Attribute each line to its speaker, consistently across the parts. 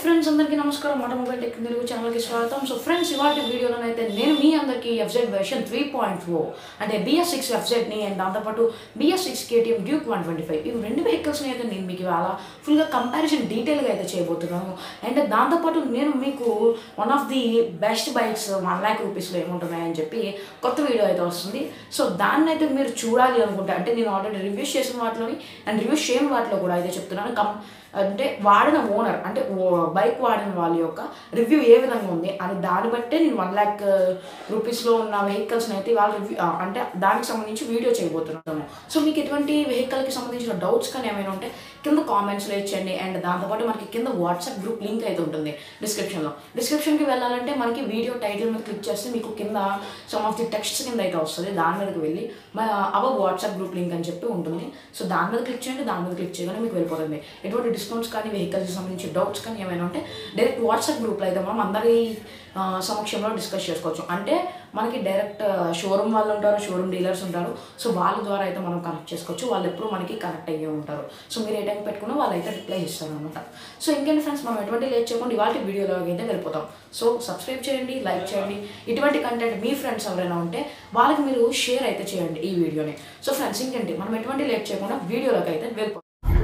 Speaker 1: friends అందరికీ నమస్కారం automobile tech Telugu ఛానల్కి స్వాగతం సో ఫ్రెండ్స్ ఇవాటి వీడియోలో అయితే నేను మీ అందరికీ FZ version three point four అంటే బిఎస్ సిక్స్ ఎఫ్జెడ్ని అండ్ దాంతోపాటు BS six KTM Duke one twenty five ఇవి రెండు వెహికల్స్ని అయితే నేను మీకు ఇవాళ ఫుల్గా కంపారిజన్ డీటెయిల్గా అయితే చేయబోతున్నాను అండ్ దాంతోపాటు నేను మీకు one of the best bikes one lakh రూపీస్లో ఏముంటున్నాయని చెప్పి కొత్త వీడియో అయితే వస్తుంది సో దాన్ని అయితే మీరు చూడాలి అనుకుంటే అంటే నేను ఆల్రెడీ రివ్యూస్ చేసిన వాటిలోని అండ్ రివ్యూస్ చేయని వాటిలో కూడా అయితే చెప్తున్నాను కం అంటే వాడిన ఓనర్ అంటే బైక్ వాడిన వాళ్ళ యొక్క రివ్యూ ఏ విధంగా ఉంది అని దాన్ని బట్టే నేను వన్ ల్యాక్ రూపీస్లో ఉన్న వెహికల్స్ని అయితే వాళ్ళ రివ్యూ అంటే దానికి సంబంధించి వీడియో చేయబోతున్నాము సో మీకు ఎటువంటి వెహికల్కి సంబంధించిన డౌట్స్ కానీ ఏమైనా ఉంటే కింద కామెంట్స్లో ఇచ్చండి అండ్ దాంతోపాటు మనకి కింద వాట్సాప్ గ్రూప్ లింక్ అయితే ఉంటుంది డిస్క్రిప్షన్లో డిస్క్రిప్షన్కి వెళ్ళాలంటే మనకి వీడియో టైటిల్ మీద క్లిక్ చేస్తే మీకు కింద సమ్ ఆఫ్ ది టెక్స్ట్ కింద అయితే వస్తుంది దాని మీదకి వెళ్ళి అవర్ వాట్సాప్ గ్రూప్ లింక్ అని చెప్పి ఉంటుంది సో దాని మీద క్లిక్ చేయండి దాని మీద క్లిక్ చేయగానే మీకు వెళ్ళిపోతుంది ఎటువంటి డిస్కౌంట్స్ కానీ వెహికల్స్కి సంబంధించి డౌట్స్ కానీ ఏమైనా ఉంటే డైరెక్ట్ వాట్సాప్ గ్రూప్లో అయితే మనం అందరి ఆ, సమక్షంలో డిస్కస్ చేసుకోవచ్చు అంటే మనకి డైరెక్ట్ షోరూమ్ వాళ్ళు ఉంటారు షోరూమ్ డీలర్స్ ఉంటారు సో వాళ్ళ ద్వారా అయితే మనం కనెక్ట్ చేసుకోవచ్చు వాళ్ళు ఎప్పుడు మనకి కనెక్ట్ అయ్యే ఉంటారు సో మీరు ఏ టైం పెట్టుకున్నా వాళ్ళు అయితే రిప్లై ఇస్తారు అనమాట సో ఇంకేంటి ఫ్రెండ్స్ మనం ఎటువంటి లేట్ చేయకుండా ఇవాళ వీడియోలోకి అయితే వెళ్ళిపోతాం సో సబ్స్క్రైబ్ చేయండి లైక్ చేయండి ఇటువంటి కంటెంట్ మీ ఫ్రెండ్స్ ఎవరైనా ఉంటే వాళ్ళకి మీరు షేర్ అయితే చేయండి ఈ వీడియోని సో ఫ్రెండ్స్ ఇంకేంటి మనం ఎటువంటి లేట్ చేయకుండా వీడియోలోకి అయితే వెళ్ళిపోతాం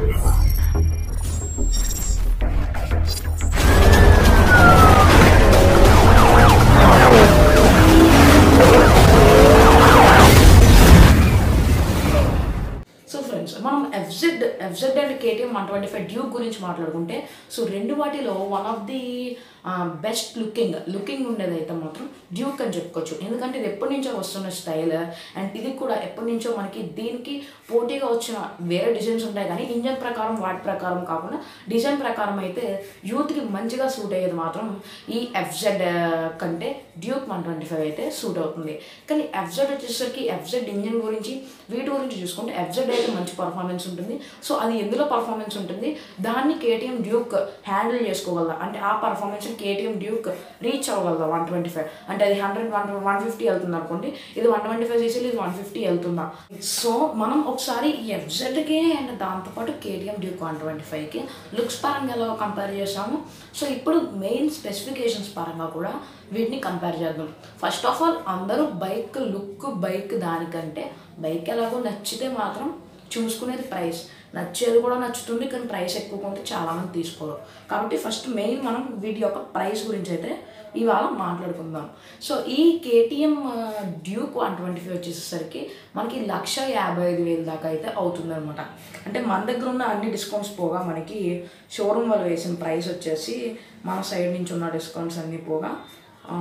Speaker 1: సో ఫ్రెండ్స్ మనం FZ FZ and KTM one twenty five Duke గురించి మాట్లాడుకుంటే సో రెండు వాటిలో one of the best looking looking ఉండేది అయితే మాత్రం డ్యూక్ అని చెప్పుకోవచ్చు ఎందుకంటే ఇది ఎప్పటి నుంచో వస్తున్న స్టైల్ అండ్ ఇది కూడా ఎప్పటి నుంచో మనకి దీనికి పోటీగా వచ్చిన వేరే డిజైన్స్ ఉంటాయి కానీ ఇంజన్ ప్రకారం వాటి ప్రకారం కాకుండా డిజైన్ ప్రకారం అయితే యూత్కి మంచిగా సూట్ అయ్యేది మాత్రం ఈ ఎఫ్జెడ్ కంటే డ్యూక్ వన్ ట్వంటీ ఫైవ్ అయితే సూట్ అవుతుంది కానీ ఎఫ్జెడ్ వచ్చేసరికి ఎఫ్జెడ్ ఇంజన్ గురించి వీటి గురించి చూసుకుంటే ఎఫ్జెడ్ అయితే మంచి పర్ఫార్మెన్స్ ఉంటుంది సో అది ఎందులో పర్ఫార్మెన్స్ ఉంటుంది దాన్ని కేటీఎం డ్యూక్ హ్యాండిల్ చేసుకోగలదా అంటే ఆ పర్ఫార్మెన్స్ కేటీఎం డ్యూక్ రీచ్ అవ్వగలదా వన్ ట్వంటీ ఫైవ్ అంటే అది హండ్రెడ్ వన్ వన్ ఫిఫ్టీ వెళ్తుంది అనుకోండి ఇది వన్ ట్వంటీ ఫైవ్ సీసీలు ఇది వన్ ఫిఫ్టీ వెళ్తుందా సో మనం ఒకసారి ఈ ఎఫ్జెడ్కి అండ్ దాంతోపాటు కేటీఎం డ్యూక్ వన్ ట్వంటీ ఫైవ్కి లుక్స్ పరంగా ఎలా కంపేర్ చేసాము సో ఇప్పుడు మెయిన్ స్పెసిఫికేషన్స్ పరంగా కూడా వీటిని కంపేర్ చేద్దాం ఫస్ట్ ఆఫ్ ఆల్ అందరూ బైక్ లుక్ బైక్ దానికంటే బైక్ ఎలాగో నచ్చితే మాత్రం చూసుకునేది ప్రైస్ నచ్చేది కూడా నచ్చుతుంది కానీ ప్రైస్ ఎక్కువ కొంటే చాలామంది తీసుకోరు కాబట్టి ఫస్ట్ మెయిన్ మనం వీటి యొక్క ప్రైస్ గురించి అయితే ఇవాళ మాట్లాడుకుందాం సో ఈ KTM Duke one twenty five వచ్చేసరికి మనకి లక్ష యాభై ఐదు వేలు దాకా అయితే అవుతుంది అనమాట అంటే మన దగ్గర ఉన్న అన్ని డిస్కౌంట్స్ పోగా మనకి షోరూమ్ వాళ్ళు వేసిన ప్రైస్ వచ్చేసి మన సైడ్ నుంచి ఉన్న డిస్కౌంట్స్ అన్నీ పోగా ఆ,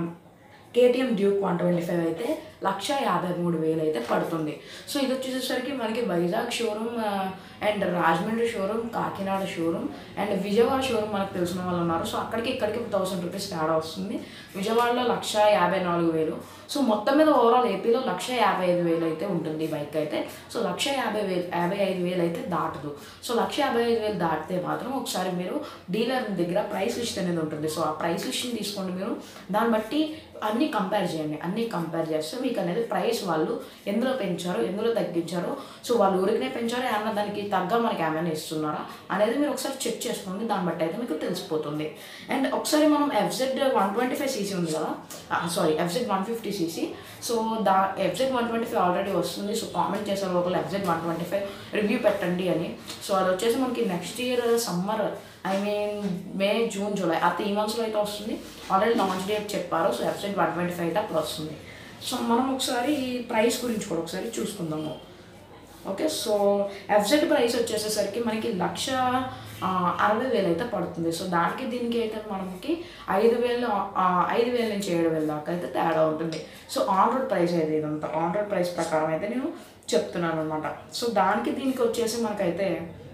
Speaker 1: KTM Duke one twenty five అయితే లక్ష యాభై మూడు వేలు అయితే పడుతుంది సో ఇది వచ్చేసరికి మనకి Vizag showroom and Rajahmundry showroom Kakinada showroom and Vijayawada showroom మనకు తెలిసిన వాళ్ళు ఉన్నారు సో అక్కడికి ఇక్కడికి థౌసండ్ రూపీస్ తేడా వస్తుంది విజయవాడలో లక్ష యాభై నాలుగు వేలు సో మొత్తం మీద ఓవరాల్ ఏపీలో లక్ష యాభై ఐదు వేలు అయితే ఉంటుంది ఈ బైక్ అయితే సో లక్ష యాభై వేలు యాభై ఐదు వేలు అయితే దాటదు సో లక్ష యాభై ఐదు వేలు దాటితే మాత్రం ఒకసారి మీరు డీలర్ దగ్గర ప్రైస్ లిస్ట్ అనేది ఉంటుంది సో ఆ ప్రైస్ లిస్ట్ని తీసుకోండి మీరు దాన్ని బట్టి అన్నీ కంపేర్ చేయండి అన్నీ కంపేర్ చేస్తే మీకు అనేది ప్రైస్ వాళ్ళు ఎందులో పెంచారో ఎందులో తగ్గించారో సో వాళ్ళు ఊరికనే పెంచారో ఏమన్నా దానికి తగ్గ మనకి ఏమైనా ఇస్తున్నారా అనేది మీరు ఒకసారి చెక్ చేసుకోండి దాన్ని బట్టి అయితే మీకు తెలిసిపోతుంది అండ్ ఒకసారి మనం FZ one twenty five CC ఉంది కదా sorry FZ one fifty CC so the FZ one twenty five already వస్తుంది సో కామెంట్ చేశారు ఒకళ్ళు FZ one twenty five review పెట్టండి అని సో అది వచ్చేసి మనకి next year summer I mean May June July ఆ త్రీ మంత్స్లో అయితే వస్తుంది ఆల్రెడీ లాంచ్ డేట్ చెప్పారు so website one twenty five అయితే అప్పుడు వస్తుంది సో మనం ఒకసారి ప్రైస్ గురించి కూడా ఒకసారి చూసుకుందాము ఓకే సో ఎఫ్జెడ్ ప్రైస్ వచ్చేసేసరికి మనకి లక్ష ఆ, అరవై వేలు అయితే పడుతుంది సో దానికి దీనికి అయితే మనకి ఐదు వేలు ఆ, ఐదు వేల నుంచి ఏడు వేల దాకా అయితే తేడా ఉంటుంది సో ఆన్ రోడ్ ప్రైస్ అయితే ఇదంతా ఆన్ రోడ్ ప్రైస్ ప్రకారం అయితే నేను చెప్తున్నాను అనమాట సో దానికి దీనికి వచ్చేసి మనకైతే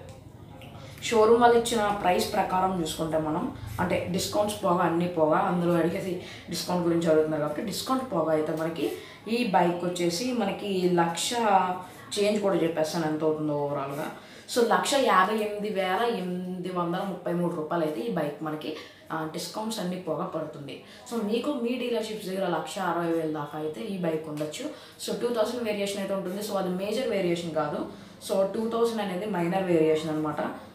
Speaker 1: షోరూమ్ వాళ్ళు ఇచ్చిన ప్రైస్ ప్రకారం చూసుకుంటే మనం అంటే డిస్కౌంట్స్ పోగా అన్నీ పోగా అందులో అడిగేసి డిస్కౌంట్ గురించి అడుగుతున్నారు కాబట్టి డిస్కౌంట్ పోగా అయితే మనకి ఈ బైక్ వచ్చేసి మనకి లక్ష చేంజ్ కూడా చెప్పేస్తాను ఎంత అవుతుందో ఓవరాల్గా సో లక్ష యాభై ఎనిమిది వేల ఎనిమిది వందల ముప్పై మూడు రూపాయలు అయితే ఈ బైక్ మనకి డిస్కౌంట్స్ అన్ని పోగా పడుతుంది సో మీకు మీ డీలర్షిప్స్ దగ్గర లక్ష అరవై వేలు దాకా అయితే ఈ బైక్ ఉండొచ్చు సో టూ థౌసండ్ వేరియేషన్ అయితే ఉంటుంది సో అది మేజర్ వేరియేషన్ కాదు సో టూ థౌసండ్ అనేది మైనర్ వేరియేషన్ అనమాట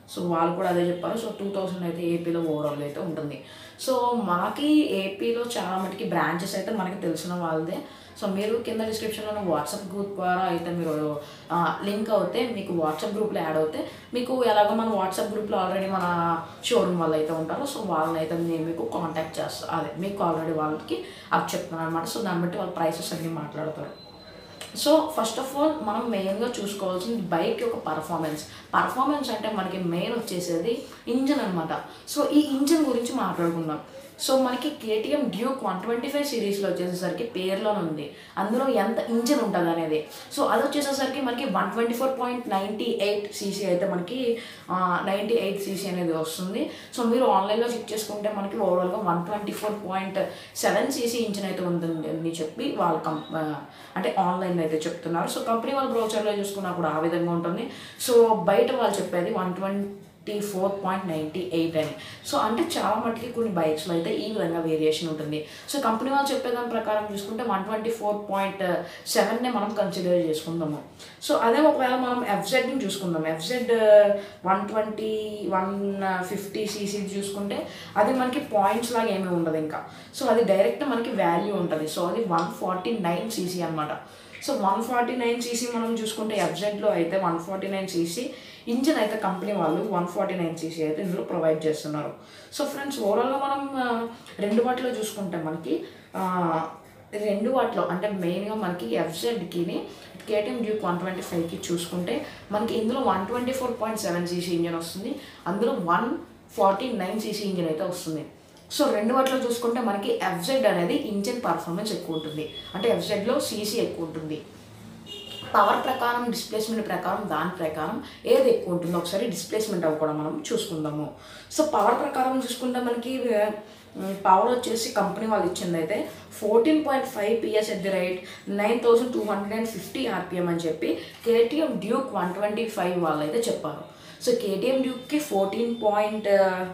Speaker 1: సో వాళ్ళు కూడా అదే చెప్పారు సో టూ థౌసండ్ అయితే ఏపీలో ఓవరాల్ అయితే ఉంటుంది సో మనకి ఏపీలో చాలా మటుకి బ్రాంచెస్ అయితే మనకి తెలిసిన వాళ్ళదే సో మీరు కింద డిస్క్రిప్షన్లో వాట్సాప్ గ్రూప్ ద్వారా అయితే మీరు లింక్ అవుతే మీకు వాట్సాప్ గ్రూప్లో యాడ్ అవుతే మీకు ఎలాగో మన వాట్సాప్ గ్రూప్లో ఆల్రెడీ మన షోరూమ్ వాళ్ళు అయితే ఉంటారు సో వాళ్ళని అయితే నేను మీకు కాంటాక్ట్ చేస్తాను అదే మీకు ఆల్రెడీ వాళ్ళకి అప్ చెప్తున్నాను అనమాట సో దాన్ని బట్టి వాళ్ళ ప్రైసెస్ అన్ని మాట్లాడతారు సో ఫస్ట్ ఆఫ్ ఆల్ మనం మెయిన్గా చూసుకోవాల్సింది బైక్ యొక్క పర్ఫార్మెన్స్ పర్ఫార్మెన్స్ అంటే మనకి మెయిన్ వచ్చేసేది ఇంజన్ అనమాట సో ఈ ఇంజన్ గురించి మాట్లాడుకుందాం సో మనకి KTM Duke one twenty five సిరీస్లో వచ్చేసేసరికి పేర్లోనే ఉంది అందులో ఎంత ఇంజన్ ఉంటుంది అనేది సో అది వచ్చేసేసరికి మనకి one twenty four point ninety eight CC అయితే మనకి నైంటీ ఎయిట్ సీసీ అనేది వస్తుంది సో మీరు ఆన్లైన్లో చెక్ చేసుకుంటే మనకి ఓవరాల్గా one twenty four point seven CC engine అయితే ఉంటుంది అని చెప్పి వాళ్ళ కం ఆ, అంటే ఆన్లైన్లో అయితే చెప్తున్నారు సో కంపెనీ వాళ్ళ బ్రౌచర్లో చూసుకున్నా కూడా ఆ విధంగా ఉంటుంది సో బయట వాళ్ళు చెప్పేది one twenty four point ninety eight అని సో అంటే చాలా మటుకి కొన్ని బైక్స్లో అయితే ఈ విధంగా వేరియేషన్ ఉంటుంది సో కంపెనీ వాళ్ళు చెప్పేదాని ప్రకారం చూసుకుంటే వన్ ట్వంటీ ఫోర్ పాయింట్ సెవెన్నే మనం కన్సిడర్ చేసుకుందాము సో అదే ఒకవేళ మనం ఎఫ్జెడ్ని చూసుకుందాం FZ one twenty one fifty CC చూసుకుంటే అది మనకి పాయింట్స్ లాగా ఏమీ ఉండదు ఇంకా సో అది డైరెక్ట్ మనకి వాల్యూ ఉంటుంది సో అది వన్ ఫార్టీ నైన్ సీసీ అనమాట so one forty nine CC మనం చూసుకుంటే ఎఫ్జెడ్లో అయితే one forty nine CC engine అయితే కంపెనీ వాళ్ళు వన్ ఫార్టీ నైన్ సీసీ అయితే ఇందులో ప్రొవైడ్ చేస్తున్నారు సో ఫ్రెండ్స్ ఓవరాల్గా మనం ఆ, రెండు వాటిలో చూసుకుంటే మనకి ఆ, రెండు వాటిలో అంటే మెయిన్గా మనకి ఎఫ్జెడ్కి కేటీఎం డ్యూక్ వన్ ట్వంటీ ఫైవ్కి చూసుకుంటే మనకి ఇందులో one twenty four point seven CC engine వస్తుంది అందులో one forty nine CC engine అయితే వస్తుంది సో రెండు వాటిలో చూసుకుంటే మనకి ఎఫ్జెడ్ అనేది ఇంజిన్ పర్ఫార్మెన్స్ ఎక్కువ ఉంటుంది అంటే ఎఫ్జెడ్లో సీసీ ఎక్కువ ఉంటుంది పవర్ ప్రకారం డిస్ప్లేస్మెంట్ ప్రకారం దాని ప్రకారం ఏది ఎక్కువ ఉంటుందో ఒకసారి డిస్ప్లేస్మెంట్ అవి కూడా మనం చూసుకుందాము సో పవర్ ప్రకారం చూసుకుంటే మనకి పవర్ వచ్చేసి కంపెనీ వాళ్ళు ఇచ్చింది అయితే fourteen point five PS at the rate nine thousand two hundred and fifty RPM అని చెప్పి KTM Duke one twenty five వాళ్ళు అయితే చెప్పారు సో కేటీఎం డ్యూక్కి fourteen point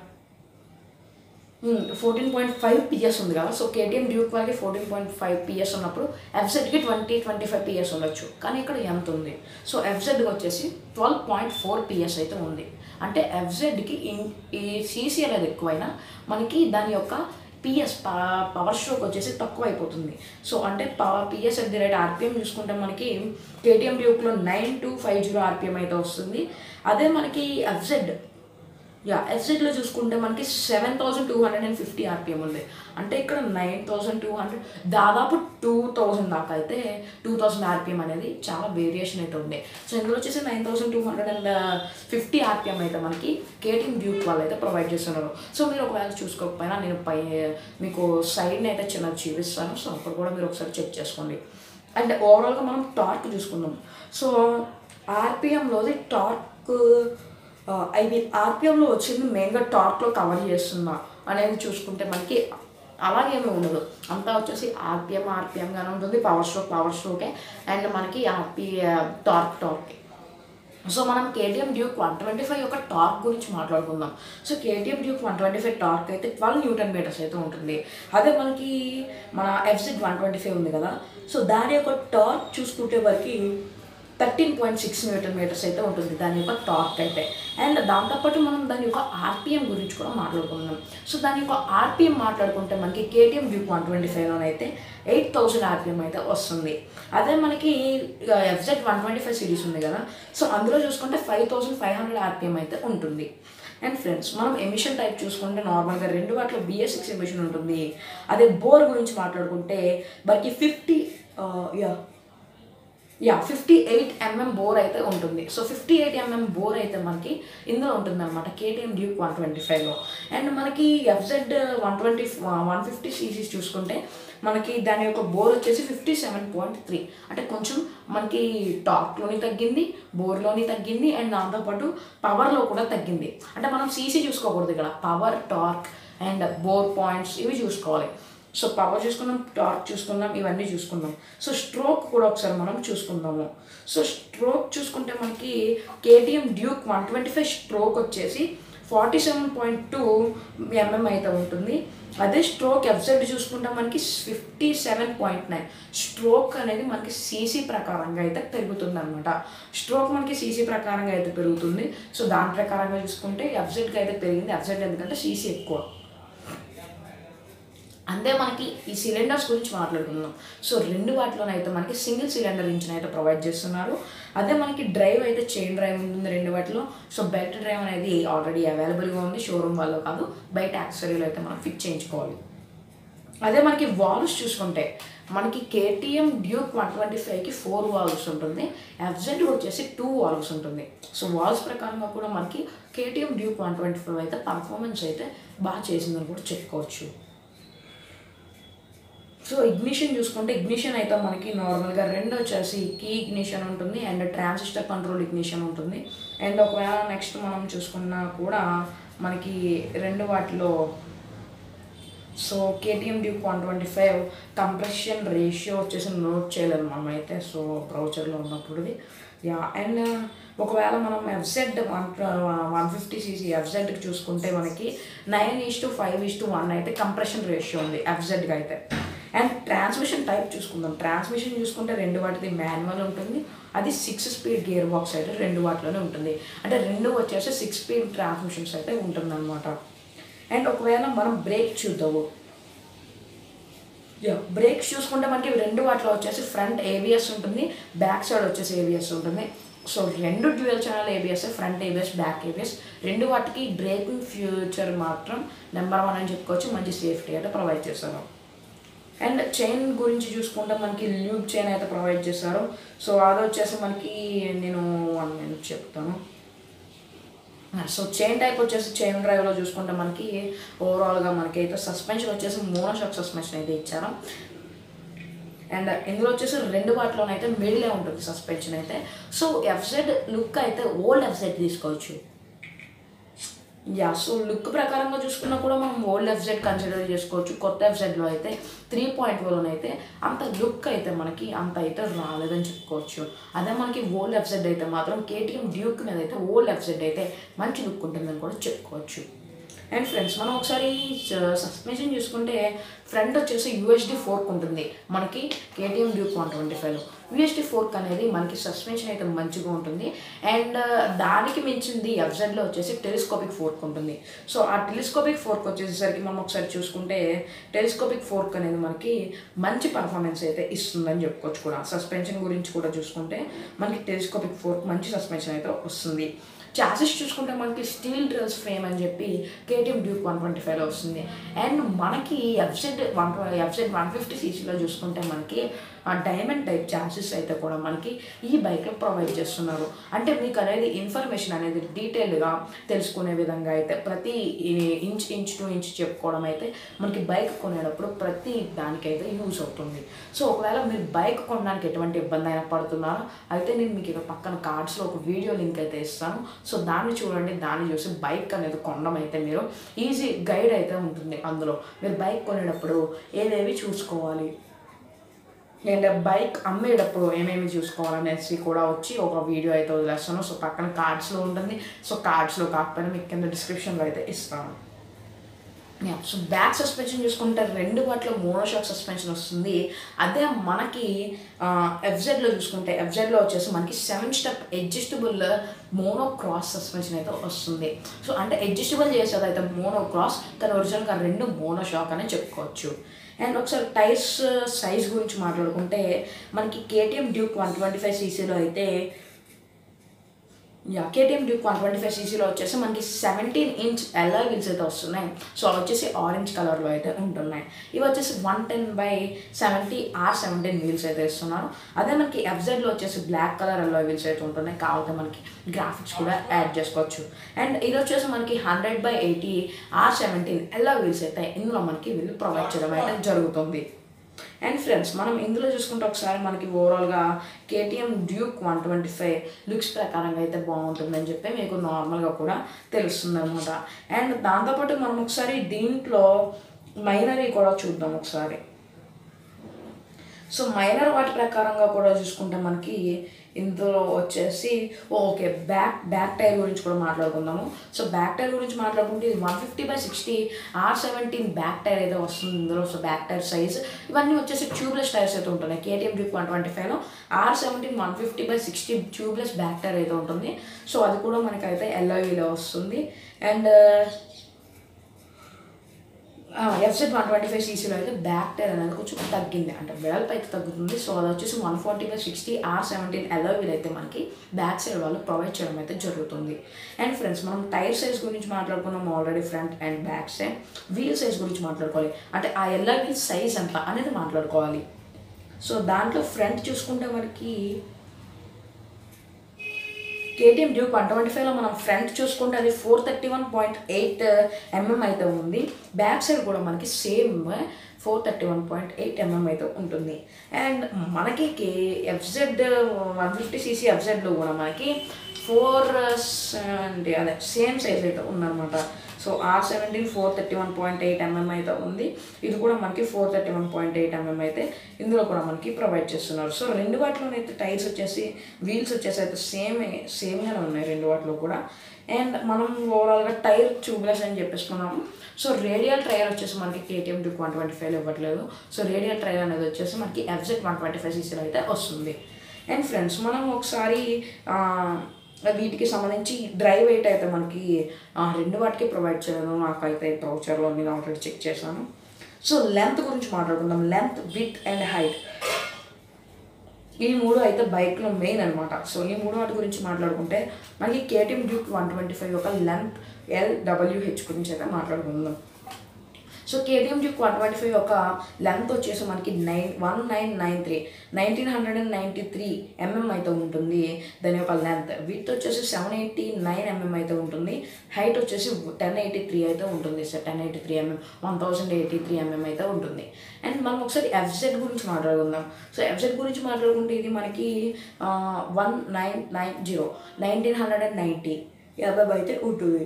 Speaker 1: fourteen point five PS ఉంది కదా సో కేటీఎం డ్యూక్ వాళ్ళకి ఫోర్టీన్ పాయింట్ ఫైవ్ పిఎస్ ఉన్నప్పుడు ఎఫ్జెడ్కి ట్వంటీ ట్వంటీ ఫైవ్ పిఎస్ ఉండొచ్చు కానీ ఇక్కడ ఎంత ఉంది సో ఎఫ్జెడ్కి వచ్చేసి ట్వెల్వ్ పాయింట్ ఫోర్ పిఎస్ అయితే ఉంది అంటే ఎఫ్జెడ్కి ఈ సీసీ అనేది ఎక్కువైనా మనకి దాని యొక్క పిఎస్ పవర్ స్ట్రోక్ వచ్చేసి తక్కువ అయిపోతుంది సో అంటే power PS at the rate RPM చూసుకుంటే మనకి కేటీఎం డ్యూక్లో nine two five zero RPM అయితే వస్తుంది అదే మనకి ఎఫ్జెడ్ యా ఎఫ్జెడ్లో చూసుకుంటే మనకి seven thousand two hundred and fifty RPM ఉంది అంటే ఇక్కడ నైన్ థౌసండ్ టూ హండ్రెడ్ దాదాపు టూ థౌసండ్ దాకా అయితే టూ థౌసండ్ ఆర్పిఎం అనేది చాలా వేరియేషన్ అయితే ఉంది సో ఇందులో వచ్చేసి nine thousand two hundred and fifty RPM అయితే మనకి కేటింగ్ డ్యూక్ వాళ్ళు అయితే ప్రొవైడ్ చేస్తున్నారు సో మీరు ఒకవేళ చూసుకోకపోయినా నేను పై మీకు సైడ్ని అయితే చిన్న చూపిస్తాను సో అప్పుడు కూడా మీరు ఒకసారి చెక్ చేసుకోండి అండ్ ఓవరాల్గా మనం టార్క్ చూసుకుందాం సో ఆర్పిఎంలోది టార్క్ ఐ మీన్ ఆర్పిఎంలో వచ్చింది మెయిన్గా టార్క్లో కవర్ చేస్తున్నా అనేది చూసుకుంటే మనకి అలాగేమీ ఉండదు అంతా వచ్చేసి ఆర్పిఎం ఆర్పిఎంగానే ఉంటుంది పవర్ స్ట్రోక్ పవర్ స్ట్రోకే అండ్ మనకి ఆర్పి టార్క్ టార్క్ సో మనం KTM Duke one twenty five యొక్క టార్క్ గురించి మాట్లాడుకుందాం so KTM Duke one twenty five torque అయితే ట్వెల్వ్ న్యూటన్ మీటర్స్ అయితే ఉంటుంది అదే మనకి మన ఎఫ్సిడ్ వన్ ట్వంటీ ఫైవ్ ఉంది కదా సో దాని యొక్క టార్క్ చూసుకుంటే వరకు thirteen point six newton metres అయితే ఉంటుంది దాని యొక్క టార్క్ అయితే అండ్ దాంతోపాటు మనం దాని యొక్క ఆర్పిఎం గురించి కూడా మాట్లాడుకుందాం సో దాని యొక్క ఆర్పిఎం మాట్లాడుకుంటే మనకి కేటీఎం డ్యూక్ వన్ ట్వంటీ ఫైవ్లోనైతే ఎయిట్ థౌసండ్ ఆర్పిఎం అయితే వస్తుంది అదే మనకి FZ one twenty five series ఉంది కదా సో అందులో చూసుకుంటే five thousand five hundred RPM అయితే ఉంటుంది అండ్ ఫ్రెండ్స్ మనం ఎమిషన్ టైప్ చూసుకుంటే నార్మల్గా రెండు వాటిలో బిఎస్ సిక్స్ ఎమిషన్ ఉంటుంది అదే బోర్ గురించి మాట్లాడుకుంటే మనకి fifty yeah yeah fifty eight MM bore అయితే ఉంటుంది so fifty eight MM bore అయితే మనకి ఇందులో ఉంటుంది అనమాట కేటీఎం డ్యూక్ వన్ ట్వంటీ ఫైవ్లో అండ్ మనకి FZ one twenty one fifty CCs చూసుకుంటే మనకి దాని యొక్క బోర్ వచ్చేసి ఫిఫ్టీ సెవెన్ పాయింట్ త్రీ అంటే కొంచెం మనకి టార్క్లోని తగ్గింది బోర్లోని తగ్గింది అండ్ దాంతోపాటు పవర్లో కూడా తగ్గింది అంటే మనం సీసీ చూసుకోకూడదు ఇక్కడ power torque and bore points ఇవి చూసుకోవాలి సో పవర్ చూసుకుందాం టార్క్ చూసుకుందాం ఇవన్నీ చూసుకుందాం సో స్ట్రోక్ కూడా ఒకసారి మనం చూసుకుందాము సో స్ట్రోక్ చూసుకుంటే మనకి KTM Duke one twenty five stroke వచ్చేసి forty seven point two MM అయితే ఉంటుంది అదే స్ట్రోక్ ఎఫ్జెడ్ చూసుకుంటే మనకి fifty seven point nine stroke అనేది మనకి సీసీ ప్రకారంగా అయితే పెరుగుతుంది అనమాట స్ట్రోక్ మనకి సీసీ ప్రకారంగా అయితే పెరుగుతుంది సో దాని ప్రకారంగా చూసుకుంటే ఎఫ్జెడ్కి అయితే పెరిగింది ఎఫ్జెడ్ ఎందుకంటే సీసీ ఎక్కువ అంతే మనకి ఈ సిలిండర్స్ గురించి మాట్లాడుకుందాం సో రెండు వాటిలోనైతే మనకి సింగిల్ సిలిండర్ ఇంజిన్ అయితే ప్రొవైడ్ చేస్తున్నారు అదే మనకి డ్రైవ్ అయితే చైన్ డ్రైవ్ ఉంటుంది రెండు వాటిలో సో బెల్ట్ డ్రైవ్ అనేది ఆల్రెడీ అవైలబుల్గా ఉంది షోరూమ్ వాళ్ళు కాదు బయట యాక్సరీలో అయితే మనం ఫిట్ చేయించుకోవాలి అదే మనకి వాల్వ్స్ చూసుకుంటే మనకి కేటీఎం డ్యూక్ వన్ ట్వంటీ ఫైవ్కి ఫోర్ వాల్వ్స్ ఉంటుంది ఎఫ్జెడ్ వచ్చేసి టూ వాల్వ్స్ ఉంటుంది సో వాల్వ్స్ ప్రకారంగా కూడా మనకి KTM Duke one twenty five అయితే పర్ఫార్మెన్స్ అయితే బాగా చేసిందని కూడా చెప్పుకోవచ్చు సో ఇగ్నిషన్ చూసుకుంటే ఇగ్నిషన్ అయితే మనకి నార్మల్గా రెండు వచ్చేసి కీ ఇగ్నిషన్ ఉంటుంది అండ్ ట్రాన్సిస్టర్ కంట్రోల్ ఇగ్నిషన్ ఉంటుంది అండ్ ఒకవేళ నెక్స్ట్ మనం చూసుకున్నా కూడా మనకి రెండు వాటిలో so KTM Duke one twenty five compression ratio వచ్చేసి నోట్ చేయలేదు మనం అయితే సో బ్రౌచర్లో ఉన్నప్పుడుది యా అండ్ ఒకవేళ మనం FZ one one fifty CC ఎఫ్జెడ్కి చూసుకుంటే మనకి nine is to five is to one అయితే కంప్రెషన్ రేషియో ఉంది ఎఫ్జెడ్కి అయితే అండ్ ట్రాన్స్మిషన్ టైప్ చూసుకుందాం ట్రాన్స్మిషన్ చూసుకుంటే రెండు వాటిది మాన్యువల్ ఉంటుంది అది సిక్స్ స్పీడ్ గేర్ బాక్స్ అయితే రెండు వాటిలోనే ఉంటుంది అంటే రెండు వచ్చేసి సిక్స్ స్పీడ్ ట్రాన్స్మిషన్స్ అయితే ఉంటుందన్నమాట అండ్ ఒకవేళ మనం బ్రేక్ చూద్దాము యా బ్రేక్స్ చూసుకుంటే మనకి రెండు వాటిలో వచ్చేసి ఫ్రంట్ ఏబిఎస్ ఉంటుంది బ్యాక్ సైడ్ వచ్చేసి ఏబిఎస్ ఉంటుంది సో రెండు dual channel ABS front ABS back ABS రెండు వాటికి బ్రేకింగ్ ఫ్యూచర్ మాత్రం నెంబర్ వన్ అని చెప్పుకోవచ్చు మంచి సేఫ్టీ అయితే ప్రొవైడ్ చేస్తారు అండ్ చైన్ గురించి చూసుకుంటే మనకి ల్యూబ్ చైన్ అయితే ప్రొవైడ్ చేస్తారు సో అది వచ్చేసి మనకి నేను వన్ మినిట్ చెప్తాను సో చైన్ టైప్ వచ్చేసి చైన్ డ్రైవ్లో చూసుకుంటే మనకి ఓవరాల్గా మనకి అయితే సస్పెన్షన్ వచ్చేసి మోనోషాక్ సస్పెన్షన్ అయితే ఇచ్చారు అండ్ ఇందులో వచ్చేసి రెండు వాటిలోనైతే మిడిలే ఉంటుంది సస్పెన్షన్ అయితే సో ఎఫ్జెడ్ లుక్ అయితే ఓల్డ్ ఎఫ్జెడ్ తీసుకోవచ్చు యా సో లుక్ ప్రకారంగా చూసుకున్నా కూడా మనం ఓల్డ్ ఎఫ్జెడ్ కన్సిడర్ చేసుకోవచ్చు కొత్త ఎఫ్జెడ్లో అయితే త్రీ పాయింట్ వన్ అయితే అంత లుక్ అయితే మనకి అంత అయితే రాలేదని చెప్పుకోవచ్చు అదే మనకి ఓల్డ్ ఎఫ్జెడ్ అయితే మాత్రం కేటీఎం డ్యూక్ మీద అయితే ఓల్డ్ ఎఫ్జెడ్ అయితే మంచి లుక్ ఉంటుందని కూడా చెప్పుకోవచ్చు అండ్ ఫ్రెండ్స్ మనం ఒకసారి సస్పెన్షన్ చూసుకుంటే ఫ్రంట్ వచ్చేసి యూఎస్డి ఫోర్క్ ఉంటుంది మనకి KTM Duke one twenty five USD fork అనేది మనకి సస్పెన్షన్ అయితే మంచిగా ఉంటుంది అండ్ దానికి మించింది ఎఫ్జెడ్లో వచ్చేసి టెలిస్కోపిక్ ఫోర్క్ ఉంటుంది సో ఆ టెలిస్కోపిక్ ఫోర్క్ వచ్చేసరికి మనం ఒకసారి చూసుకుంటే టెలిస్కోపిక్ ఫోర్క్ అనేది మనకి మంచి పర్ఫార్మెన్స్ అయితే ఇస్తుందని చెప్పుకోవచ్చు కూడా సస్పెన్షన్ గురించి కూడా చూసుకుంటే మనకి టెలిస్కోపిక్ ఫోర్క్ మంచి సస్పెన్షన్ అయితే వస్తుంది చాసెస్ చూసుకుంటే మనకి స్టీల్ డ్రిల్స్ ఫ్రేమ్ అని చెప్పి కేటీఎం డ్యూక్ వన్ ట్వంటీ ఫైవ్లో వస్తుంది అండ్ మనకి FZ one FZ one fifty సీసీలో చూసుకుంటే మనకి డైమండ్ టైప్ చాసెస్ అయితే కూడా మనకి ఈ బైక్లో ప్రొవైడ్ చేస్తున్నారు అంటే మీకు అనేది ఇన్ఫర్మేషన్ అనేది డీటెయిల్గా తెలుసుకునే విధంగా అయితే ప్రతి ఇంచ్ ఇంచ్ టు ఇంచ్ చెప్పుకోవడం అయితే మనకి బైక్ కొనేటప్పుడు ప్రతి దానికైతే యూజ్ అవుతుంది సో ఒకవేళ మీరు బైక్ కొనడానికి ఎటువంటి ఇబ్బంది అయినా పడుతున్నారో అయితే నేను మీకు ఇక్కడ పక్కన కార్డ్స్లో ఒక వీడియో లింక్ అయితే ఇస్తాను సో దాన్ని చూడండి దాన్ని చూసి బైక్ అనేది కొనడం అయితే మీరు ఈజీ గైడ్ అయితే ఉంటుంది అందులో మీరు బైక్ కొనేటప్పుడు ఏదేవి చూసుకోవాలి అండ్ బైక్ అమ్మేటప్పుడు ఏమేమి చూసుకోవాలనేసి కూడా వచ్చి ఒక వీడియో అయితే వదిలేస్తాను సో పక్కన కార్డ్స్లో ఉంటుంది సో కార్డ్స్లో కాకపోయినా మీకు కింద డిస్క్రిప్షన్లో అయితే ఇస్తాను సో బ్యాక్ సస్పెన్షన్ చూసుకుంటే రెండు వాటిలో మోనోషాక్ సస్పెన్షన్ వస్తుంది అదే మనకి ఎఫ్జెడ్లో చూసుకుంటే ఎఫ్జెడ్లో వచ్చేసి మనకి seven step adjustable mono cross suspension అయితే వస్తుంది సో అంటే అడ్జస్టబుల్ చేసేది అయితే మోనో క్రాస్ కానీ ఒరిజినల్గా రెండు మోనో షాక్ అని చెప్పుకోవచ్చు అండ్ ఒకసారి టైర్స్ సైజ్ గురించి మాట్లాడుకుంటే మనకి KTM Duke one twenty five సీసీలో అయితే yeah KTM Duke one twenty five సీసీలో వచ్చేసి మనకి సెవెంటీన్ ఇంచ్ ఎల్ఐ వీల్స్ అయితే వస్తున్నాయి సో అవి వచ్చేసి ఆరెంజ్ కలర్లో అయితే ఉంటున్నాయి ఇవి వచ్చేసి one ten by seventy R seventeen wheels అయితే ఇస్తున్నారు అదే మనకి ఎఫ్జెడ్లో వచ్చేసి బ్లాక్ కలర్ ఎల్లో వీల్స్ అయితే ఉంటున్నాయి కావాలంటే మనకి గ్రాఫిక్స్ కూడా యాడ్ చేసుకోవచ్చు అండ్ ఇది వచ్చేసి మనకి hundred by eighty R seventeen alloy wheels అయితే ఇందులో మనకి వీళ్ళు ప్రొవైడ్ చేయడం అయితే జరుగుతుంది అండ్ ఫ్రెండ్స్ మనం ఇందులో చూసుకుంటే ఒకసారి మనకి ఓవరాల్గా KTM Duke one twenty five looks ప్రకారంగా అయితే బాగుంటుందని చెప్పి మీకు నార్మల్గా కూడా తెలుస్తుంది అనమాట అండ్ దాంతోపాటు మనం ఒకసారి దీంట్లో మైనరీ కూడా చూద్దాం ఒకసారి సో మైనర్ వాటి ప్రకారంగా కూడా చూసుకుంటే మనకి ఇందులో వచ్చేసి ఓకే బ్యాక్ బ్యాక్ టైర్ గురించి కూడా మాట్లాడుకుందాము సో బ్యాక్ టైర్ గురించి మాట్లాడుకుంటే ఇది one fifty by sixty R seventeen back tyre అయితే వస్తుంది ఇందులో సో బ్యాక్ టైర్ సైజ్ ఇవన్నీ వచ్చేసి ట్యూబ్లెస్ టైర్స్ అయితే ఉంటున్నాయి కేటీఎం డ్యూక్ వన్ ట్వంటీ ఫైవ్లో R seventeen one fifty by sixty tubeless back tyre అయితే ఉంటుంది సో అది కూడా మనకైతే ఎల్ఐవిలో వస్తుంది అండ్ ఎఫ్సెట్ వన్ ట్వంటీ ఫైవ్ సీసీలో అయితే బ్యాక్ టైర్ అనేది కొంచెం తగ్గింది అంటే వెడల్పు అయితే తగ్గుతుంది సో అది వచ్చేసి one forty by sixty R seventeen alloy wheel అయితే మనకి బ్యాక్ సైడ్ వాళ్ళు ప్రొవైడ్ చేయడం అయితే జరుగుతుంది అండ్ ఫ్రెండ్స్ మనం టైర్ సైజ్ గురించి మాట్లాడుకున్నాం already front and back side wheel size గురించి మాట్లాడుకోవాలి అంటే ఆ ఎల్ఆర్ వీల్ సైజ్ ఎంత అనేది మాట్లాడుకోవాలి సో దాంట్లో ఫ్రంట్ చూసుకుంటే మనకి కేటీఎం డ్యూక్ వన్ ట్వంటీ ఫైవ్లో మనం ఫ్రంట్ చూసుకుంటే అది four thirty one point eight MM అయితే ఉంది బ్యాక్ సైడ్ కూడా మనకి same four thirty one point eight MM అయితే ఉంటుంది అండ్ మనకి కే ఎఫ్జెడ్ వన్ ఫిఫ్టీ సీసీ ఎఫ్జెడ్లో కూడా మనకి ఫోర్ అంటే అదే సేమ్ సైజ్ అయితే ఉందన్నమాట so R seventeen four thirty one point eight MM అయితే ఉంది ఇది కూడా మనకి four thirty one point eight MM అయితే ఇందులో కూడా మనకి ప్రొవైడ్ చేస్తున్నారు సో రెండు వాటిలోనైతే టైర్స్ వచ్చేసి వీల్స్ వచ్చేసి అయితే సేమ్ సేమ్గానే ఉన్నాయి రెండు వాటిలో కూడా అండ్ మనం ఓవరాల్గా టైర్ ట్యూబ్లెస్ అని చెప్పేసుకున్నాము సో రేడియల్ టైర్ వచ్చేసి మనకి కేటీఎం టు వన్ ట్వంటీ ఫైవ్ ఇవ్వట్లేదు సో రేడియల్ టైర్ అనేది వచ్చేసి మనకి ఎఫ్జెడ్ వన్ ట్వంటీ ఫైవ్ సీసీలో అయితే వస్తుంది అండ్ ఫ్రెండ్స్ మనం ఒకసారి ఆ, వీటికి సంబంధించి డ్రై వెయిట్ అయితే మనకి ఆ, రెండు వాటికి ప్రొవైడ్ చేయలేదు నాకైతే బ్రౌచర్లో నేను ఆల్రెడీ చెక్ చేశాను సో లెంత్ గురించి మాట్లాడుకుందాం లెంత్ విత్ అండ్ హైట్ ఈ మూడు అయితే బైక్లో మెయిన్ అనమాట సో ఈ మూడు వాటి గురించి మాట్లాడుకుంటే మనకి KTM Duke one twenty five యొక్క లెంత్ ఎల్ డబ్ల్యూహెచ్ గురించి అయితే మాట్లాడుకుందాం so KTM Duke one twenty five యొక్క లెంత్ వచ్చేసి మనకి nine one nine nine three nineteen hundred and ninety three MM అయితే ఉంటుంది దాని యొక్క లెంత్ విత్ వచ్చేసి సెవెన్ ఎయిటీ నైన్ ఎంఎం అయితే ఉంటుంది హైట్ వచ్చేసి టెన్ ఎయిటీ త్రీ అయితే ఉంటుంది sir ten eighty three MM one thousand eighty three MM అయితే ఉంటుంది అండ్ మనం ఒకసారి ఎఫ్జెడ్ గురించి మాట్లాడుకుందాం సో ఎఫ్జెడ్ గురించి మాట్లాడుకుంటే ఇది మనకి one nine nine zero nineteen hundred and ninety యాభై అయితే ఉంటుంది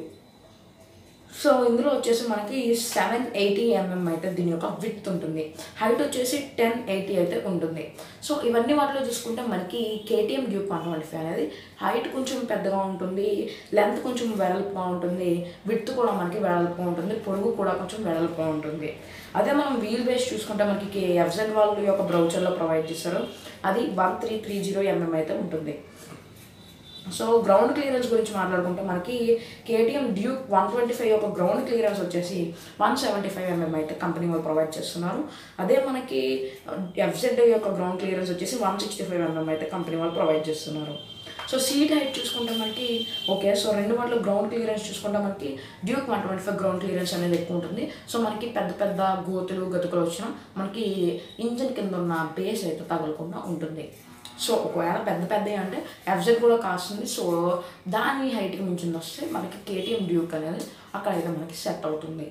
Speaker 1: సో ఇందులో వచ్చేసి మనకి సెవెన్ ఎయిటీ ఎంఎం అయితే దీని యొక్క విత్ ఉంటుంది హైట్ వచ్చేసి టెన్ ఎయిటీ అయితే ఉంటుంది సో ఇవన్నీ వాటిలో చూసుకుంటే మనకి KTM Duke one twenty five అనేది హైట్ కొంచెం పెద్దగా ఉంటుంది లెంత్ కొంచెం వెడల్పుగా ఉంటుంది విత్ కూడా మనకి వెడల్పుగా ఉంటుంది పొడుగు కూడా కొంచెం వెడల్పుగా ఉంటుంది అదే మనం వీల్ బేస్ చూసుకుంటే మనకి ఎఫ్జెడ్ వాళ్ళ యొక్క బ్రౌచర్లో ప్రొవైడ్ చేస్తారు అది one three three zero MM అయితే ఉంటుంది సో గ్రౌండ్ క్లియరెన్స్ గురించి మాట్లాడుకుంటే మనకి KTM Duke one twenty five యొక్క గ్రౌండ్ క్లియరెన్స్ వచ్చేసి వన్ సెవెంటీ ఫైవ్ ఎంఎం అయితే కంపెనీ వాళ్ళు ప్రొవైడ్ చేస్తున్నారు అదే మనకి ఎఫ్జెడ్ యొక్క గ్రౌండ్ క్లియరెన్స్ వచ్చేసి వన్ సిక్స్టీ ఫైవ్ ఎంఎం అయితే కంపెనీ వాళ్ళు ప్రొవైడ్ చేస్తున్నారు సో సీట్ హైట్ చూసుకుంటే మనకి ఓకే సో రెండు వాటిలో గ్రౌండ్ క్లియరెన్స్ చూసుకుంటే మనకి Duke one twenty five ground clearance అనేది ఎక్కువ ఉంటుంది సో మనకి పెద్ద పెద్ద గోతులు గతుకులు వచ్చినా మనకి ఇంజిన్ కింద ఉన్న బేస్ అయితే తగలకుండా ఉంటుంది సో ఒకవేళ పెద్ద పెద్ద అంటే ఎఫ్జెడ్ కూడా కాస్తుంది సో దాని హైట్కి మించింది వస్తే మనకి కేటీఎం డ్యూక్ అనేది అక్కడైతే మనకి సెట్ అవుతుంది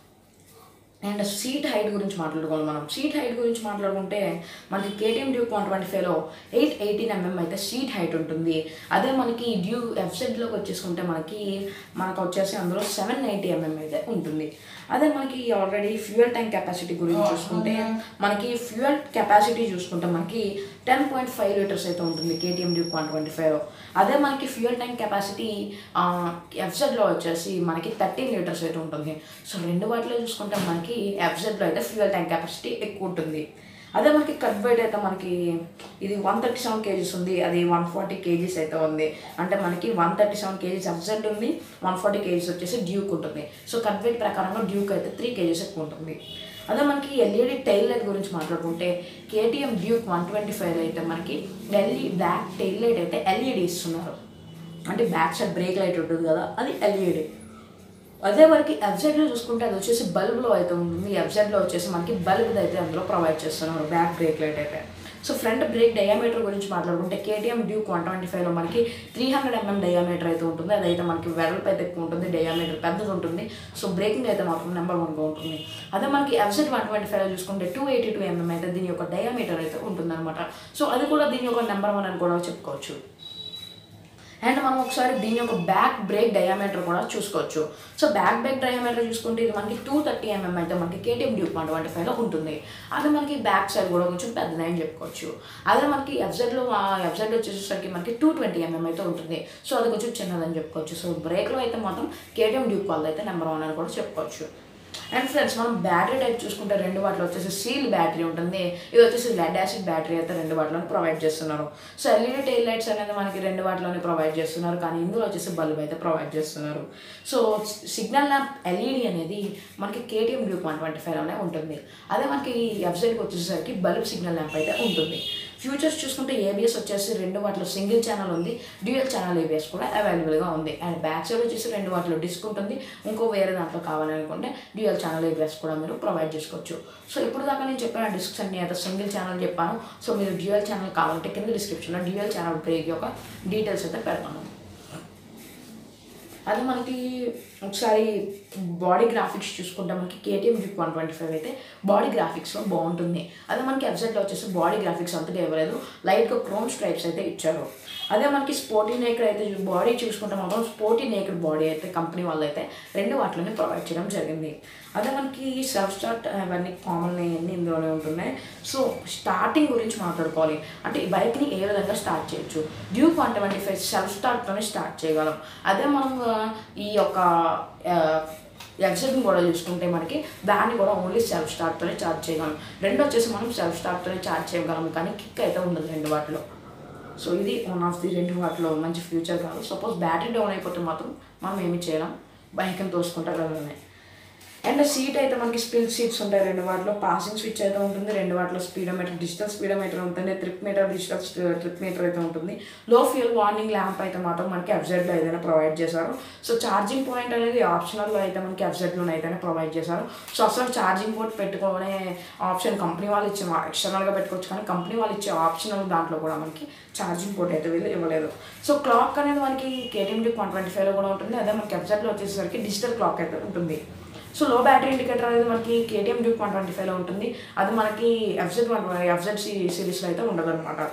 Speaker 1: అండ్ సీట్ హైట్ గురించి మాట్లాడుకోవాలి మనం సీట్ హైట్ గురించి మాట్లాడుకుంటే మనకి కేటీఎం డ్యూక్ వన్ ట్వంటీ ఫైవ్లో ఎయిట్ ఎయిటీన్ ఎంఎం అయితే సీట్ హైట్ ఉంటుంది అదే మనకి డ్యూ ఎఫ్సెడ్లోకి వచ్చేసుకుంటే మనకి మనకు వచ్చేసి అందులో సెవెన్ ఎయిటీ ఎంఎం అయితే ఉంటుంది అదే మనకి ఆల్రెడీ ఫ్యూయల్ ట్యాంక్ కెపాసిటీ గురించి చూసుకుంటే మనకి ఫ్యూయల్ కెపాసిటీ చూసుకుంటే మనకి టెన్ పాయింట్ ఫైవ్ లీటర్స్ అయితే ఉంటుంది KTM Duke one twenty five అదే మనకి ఫ్యూయల్ ట్యాంక్ కెపాసిటీ ఎఫ్జెడ్లో వచ్చేసి మనకి థర్టీన్ లీటర్స్ అయితే ఉంటుంది సో రెండు వాటిలో చూసుకుంటే మనకి ఎఫ్జెడ్లో అయితే ఫ్యూయల్ ట్యాంక్ కెపాసిటీ ఎక్కువ ఉంటుంది అదే మనకి కట్ వెయిట్ అయితే మనకి ఇది వన్ థర్టీ సెవెన్ కేజీస్ ఉంది అది వన్ ఫార్టీ కేజీస్ అయితే ఉంది అంటే మనకి one thirty seven KGs FZ ఉంది వన్ ఫార్టీ కేజీస్ వచ్చేసి డ్యూక్ ఉంటుంది సో కట్ వెయిట్ ప్రకారంగా డ్యూక్ అయితే త్రీ కేజీస్ ఎక్కువ ఉంటుంది అదే మనకి ఎల్ఈడి టైల్ లైట్ గురించి మాట్లాడుకుంటే KTM Duke one twenty five అయితే మనకి ఎల్ఈ బ్యాక్ టైల్ లైట్ అయితే ఎల్ఈడి ఇస్తున్నారు అంటే బ్యాక్ సైడ్ బ్రేక్ లైట్ ఉంటుంది కదా అది ఎల్ఈడి అదే మనకి ఎఫ్జెడ్లో చూసుకుంటే అది వచ్చేసి బల్బ్లో అయితే ఉంటుంది ఎఫ్జెడ్లో వచ్చేసి మనకి బల్బ్ అయితే అందులో ప్రొవైడ్ చేస్తున్నారు బ్యాక్ బ్రేక్ లైట్ అయితే సో ఫ్రంట్ బ్రేక్ డయామీటర్ గురించి మాట్లాడుకుంటే కేటీఎం డ్యూక్ వన్ ట్వంటీ ఫైవ్లో మనకి త్రీ హండ్రెడ్ ఎంఎం డయామీటర్ అయితే ఉంటుంది అదైతే మనకి వెడల్పు అయితే ఎక్కువ ఉంటుంది డయామీటర్ పెద్దది ఉంటుంది సో బ్రేకింగ్ అయితే మాత్రం నెంబర్ వన్గా ఉంటుంది అదే మనకి ఎఫ్జెడ్ వన్ ట్వంటీ ఫైవ్లో చూసుకుంటే టూ ఎయిటీ టూ ఎంఎం అయితే దీని యొక్క డయామీటర్ అయితే ఉంటుంది అనమాట సో అది కూడా దీని యొక్క నెంబర్ వన్ అని కూడా చెప్పుకోవచ్చు అండ్ మనం ఒకసారి దీని యొక్క బ్యాక్ బ్రేక్ డయామీటర్ కూడా చూసుకోవచ్చు సో బ్యాక్ బ్రేక్ డయామీటర్ చూసుకుంటే ఇది మనకి టూ థర్టీ ఎంఎం అయితే మనకి కేటీఎం డ్యూక్ వన్ ట్వంటీ ఫైవ్లో ఉంటుంది అదే మనకి బ్యాక్ సైడ్ కూడా కొంచెం పెద్దదే అని చెప్పుకోవచ్చు అదే మనకి ఎఫ్జెడ్లో ఎఫ్జెడ్ వచ్చేసరికి మనకి టూ ట్వంటీ ఎంఎం అయితే ఉంటుంది సో అది కొంచెం చిన్నదని చెప్పుకోవచ్చు సో బ్రేక్లో అయితే మాత్రం కేటీఎం డ్యూక్ వాళ్ళది అయితే నెంబర్ వన్ అని కూడా చెప్పుకోవచ్చు అండ్ ఫ్రెండ్స్ మనం బ్యాటరీ టైప్ చూసుకుంటే రెండు వాటిలో వచ్చేసి సీల్ బ్యాటరీ ఉంటుంది ఇది వచ్చేసి లెడ్ యాసిడ్ బ్యాటరీ అయితే రెండు వాటిలోనే ప్రొవైడ్ చేస్తున్నారు సో ఎల్ఈడి టైల్ లైట్స్ అనేది మనకి రెండు వాటిలోనే ప్రొవైడ్ చేస్తున్నారు కానీ ఇందులో వచ్చేసి బల్బ్ అయితే ప్రొవైడ్ చేస్తున్నారు సో సిగ్నల్ ల్యాంప్ ఎల్ఈడి అనేది మనకి కేటీఎం డ్యూక్ వన్ ట్వంటీ ఫైవ్లోనే ఉంటుంది అదే మనకి ఎఫ్జెడ్కి వచ్చేసరికి బల్బ్ సిగ్నల్ ల్యాంప్ అయితే ఉంటుంది ఫ్యూచర్స్ చూసుకుంటే ఏబిఎస్ వచ్చేసి రెండు వాటిలో సింగిల్ ఛానల్ ఉంది డ్యూయల్ ఛానల్ ఏబిఎస్ కూడా అవైలబుల్గా ఉంది అండ్ బ్యాక్ సైడ్ వచ్చేసి రెండు వాటిలో డిస్క్ ఉంటుంది ఇంకో వేరే దాంట్లో కావాలనుకుంటే డ్యూయల్ ఛానల్ ఏబిఎస్ కూడా మీరు ప్రొవైడ్ చేసుకోవచ్చు సో ఇప్పుడు దాకా నేను చెప్పిన డిస్క్స్ అన్ని అయితే సింగిల్ ఛానల్ చెప్పాను సో మీరు డ్యూయల్ ఛానల్ కావాలంటే కింద డిస్క్రిప్షన్లో డ్యూయల్ ఛానల్ బ్రేక్ యొక్క డీటెయిల్స్ అయితే పెడతాను అది మనకి ఒకసారి బాడీ గ్రాఫిక్స్ చూసుకుంటే మనకి కేటీఎం జిప్ వన్ ట్వంటీ ఫైవ్ అయితే బాడీ గ్రాఫిక్స్లో బాగుంటుంది అదే మనకి వెబ్సైట్లో వచ్చేసి బాడీ గ్రాఫిక్స్ అంతగా ఇవ్వలేదు లైట్గా క్రోమ్ స్ట్రైప్స్ అయితే ఇచ్చారు అదే మనకి స్పోర్టీ నేకర్ అయితే బాడీ చూసుకుంటే మాత్రం స్పోర్టీ నేకర్ బాడీ అయితే కంపెనీ వాళ్ళు అయితే రెండు వాటిలోనే ప్రొవైడ్ చేయడం జరిగింది అదే మనకి సెల్ఫ్ స్టార్ట్ అవన్నీ కామన్ అన్నీ ఇందులోనే ఉంటున్నాయి సో స్టార్టింగ్ గురించి మాట్లాడుకోవాలి అంటే ఈ బైక్ని ఏ విధంగా స్టార్ట్ చేయొచ్చు Duke one twenty five self స్టార్ట్తోనే స్టార్ట్ చేయగలం అదే మనం ఆ, ఈ యొక్క ఎగ్జిట్ని కూడా చూసుకుంటే మనకి దాన్ని కూడా ఓన్లీ సెల్ఫ్ స్టార్ట్తోనే చార్జ్ చేయగలం రెండు వచ్చేసి మనం సెల్ఫ్ స్టార్ట్తోనే చార్జ్ చేయగలం కానీ కిక్ అయితే ఉండదు రెండు వాటిలో సో ఇది వన్ ఆఫ్ ది రెండు వాటిలో మంచి ఫ్యూచర్ కాదు సపోజ్ బ్యాటరీ డౌన్ అయిపోతే మాత్రం మనం ఏమి చేయలేం బైక్ని తోసుకుంటా వెళ్ళడమే అండ్ సీట్ అయితే మనకి స్పిల్ సీట్స్ ఉంటాయి రెండు వాటిలో పాసింగ్ స్విచ్ అయితే ఉంటుంది రెండు వాటిలో స్పీడోమీటర్ డిజిటల్ స్పీడోమీటర్ ఉంటుంది trip meter digital trip meter అయితే ఉంటుంది లో ఫ్యూల్ వార్నింగ్ ల్యాంప్ అయితే మాత్రం మనకి ఎఫ్జెడ్లో ఏదైనా ప్రొవైడ్ చేశారు సో ఛార్జింగ్ పాయింట్ అనేది ఆప్షనల్లో అయితే మనకి ఎఫ్జెడ్లో అయితే ప్రొవైడ్ చేశారు సో అసలు ఛార్జింగ్ పోర్ట్ పెట్టుకోవనే ఆప్షన్ కంపెనీ వాళ్ళు ఇచ్చే ఎక్స్టర్నల్గా పెట్టుకోవచ్చు కానీ కంపెనీ వాళ్ళు ఇచ్చే ఆప్షనల్ దాంట్లో కూడా మనకి ఛార్జింగ్ పోర్ట్ అయితే వీళ్ళు ఇవ్వలేదు సో క్లాక్ అనేది మనకి కేటీఎం డి వన్ ట్వంటీ ఫైవ్లో కూడా ఉంటుంది అదే మనకి ఎఫ్జెడ్లో వచ్చేసరికి డిజిటల్ క్లాక్ అయితే ఉంటుంది సో లో బ్యాటరీ ఇండికేటర్ అనేది మనకి కేటీఎం డ్యూక్ వన్ ట్వంటీ ఫైవ్లో ఉంటుంది అది మనకి ఎఫ్జెడ్ వన్ ఎఫ్జెడ్ సి సిరీస్లో అయితే ఉండదు అనమాట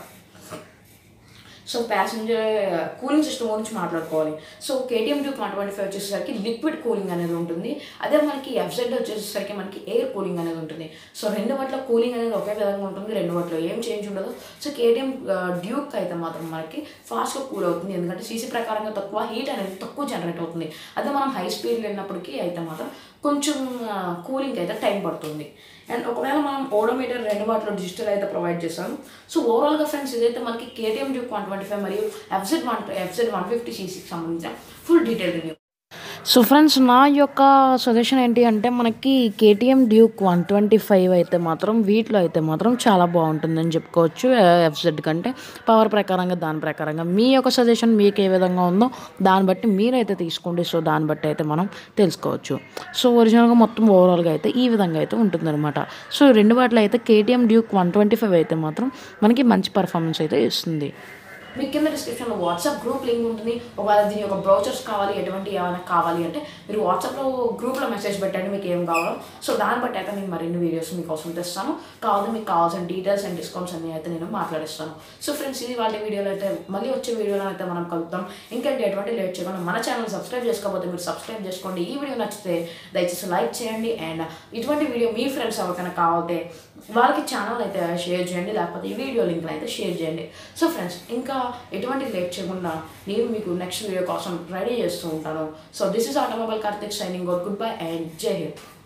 Speaker 1: సో ప్యాసింజర్ కూలింగ్ సిస్టమ్ గురించి మాట్లాడుకోవాలి so KTM Duke one twenty five వచ్చేసరికి లిక్విడ్ కూలింగ్ అనేది ఉంటుంది అదే మనకి ఎఫ్జెడ్ వచ్చేసరికి మనకి ఎయిర్ కూలింగ్ అనేది ఉంటుంది సో రెండు వాటిలో కూలింగ్ అనేది ఒకే విధంగా ఉంటుంది రెండు వాటిలో ఏం చేంజ్ ఉండదు సో కేటీఎం డ్యూక్ అయితే మాత్రం మనకి ఫాస్ట్గా కూల్ అవుతుంది ఎందుకంటే సీసీ ప్రకారంగా తక్కువ హీట్ అనేది తక్కువ జనరేట్ అవుతుంది అదే మనం హై స్పీడ్ వెళ్ళినప్పటికీ అయితే మాత్రం కొంచెం కూలింగ్ అయితే టైం పడుతుంది అండ్ ఒకవేళ మనం ఓడోమీటర్ రెండు వాటిలో డిజిటల్ అయితే ప్రొవైడ్ చేస్తాం సో ఓవరాల్గా ఫ్రెండ్స్ ఇదైతే మనకి KTM Duke one twenty five మరియు FZ one FZ one fifty సీసీకి సంబంధించిన full detail review
Speaker 2: so friends నా యొక్క సజెషన్ ఏంటి అంటే మనకి KTM Duke one twenty five అయితే మాత్రం వీటిలో అయితే మాత్రం చాలా బాగుంటుందని చెప్పుకోవచ్చు ఎఫ్జెడ్ కంటే పవర్ ప్రకారంగా దాని ప్రకారంగా మీ యొక్క సజెషన్ మీకు ఏ విధంగా ఉందో దాన్ని బట్టి మీరైతే తీసుకోండి సో దాన్ని బట్టి అయితే మనం తెలుసుకోవచ్చు సో ఒరిజినల్గా మొత్తం ఓవరాల్గా అయితే ఈ విధంగా అయితే ఉంటుందన్నమాట సో రెండు వాటిలో అయితే KTM Duke one twenty five అయితే మాత్రం మనకి మంచి పర్ఫార్మెన్స్ అయితే ఇస్తుంది
Speaker 1: మీకు కింద డిస్క్రిప్షన్లో వాట్సాప్ గ్రూప్ లింక్ ఉంటుంది ఒకవేళ దీని యొక్క బ్రౌచర్స్ కావాలి ఎటువంటి ఏమైనా కావాలి అంటే మీరు వాట్సాప్లో గ్రూప్లో మెసేజ్ పెట్టండి మీకు ఏం కావాలో సో దాన్ని బట్టి అయితే నేను మరిన్ని వీడియోస్ మీకోసం తెస్తాను కావాలి మీకు కావాల్సిన డీటెయిల్స్ అండ్ డిస్కౌంట్స్ అన్ని అయితే నేను మాట్లాడిస్తాను సో ఫ్రెండ్స్ ఇది వాళ్ళ వీడియోలో అయితే మళ్ళీ వచ్చే వీడియోలో అయితే మనం కలుద్దాం ఇంకేంటి ఎటువంటి లేట్ చేయకుండా మన ఛానల్ సబ్స్క్రైబ్ చేసుకోకపోతే మీరు సబ్స్క్రైబ్ చేసుకోండి ఈ వీడియో నచ్చితే దయచేసి లైక్ చేయండి అండ్ ఇటువంటి వీడియో మీ ఫ్రెండ్స్ ఎవరికైనా కావాలంటే వాళ్ళకి ఛానల్ అయితే షేర్ చేయండి లేకపోతే ఈ వీడియో లింక్ అయితే షేర్ చేయండి సో ఫ్రెండ్స్ ఇంకా ఎటువంటి లేట్ చేయకుండా నేను మీకు నెక్స్ట్ వీడియో కోసం రెడీ చేస్తూ ఉంటాను so this is automobile Karthik signing good bye and Jai Hind